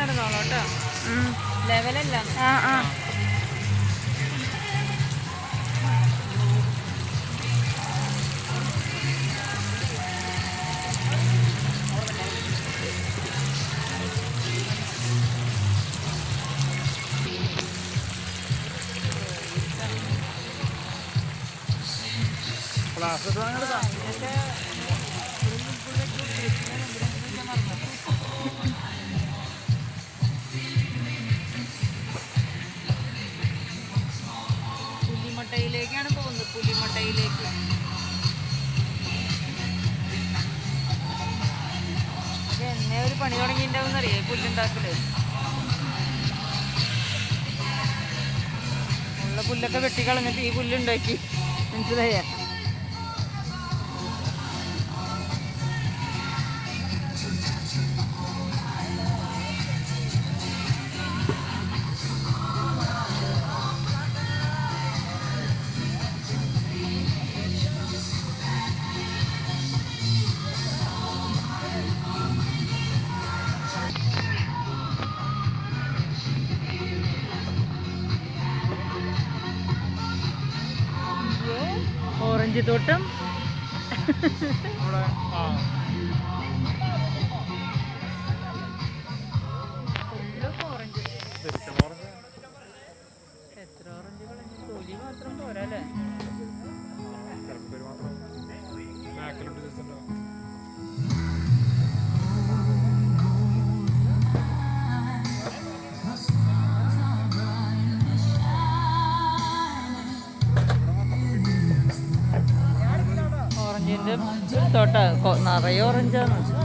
നടന്നോളൂ കേട്ടോ ലെവലല്ല ആ ആ ക്ലാസ് എടുക്കാം പുലിമട്ടയിലേക്കാണ് പോകുന്നത് പുലിമട്ടയിലേക്ക് ഇത് എന്നെ ഒരു പണി തുടങ്ങിയിട്ടുണ്ടാവും അറിയേ പുല്ലുണ്ടാക്കല് ഉള്ള പുല്ലൊക്കെ വെട്ടിക്കളഞ്ഞിട്ട് ഈ പുല്ലുണ്ടാക്കി മനസ്സിലായ ഓറഞ്ച് തോട്ടം ഇവിടെ ആ ഓറഞ്ച് ശരിക്കും പറഞ്ഞാ എത്ര ഓറഞ്ച് കളഞ്ഞു തൊലി മാത്രം പോരല്ലേ ചിലപ്പോൾ പേര് മാത്രം ബാക്കിലോട്ട് ജസ്റ്റ് ഓറഞ്ചിന്റെ തോട്ട കൊ- നിറയെ ഓറഞ്ചാണ്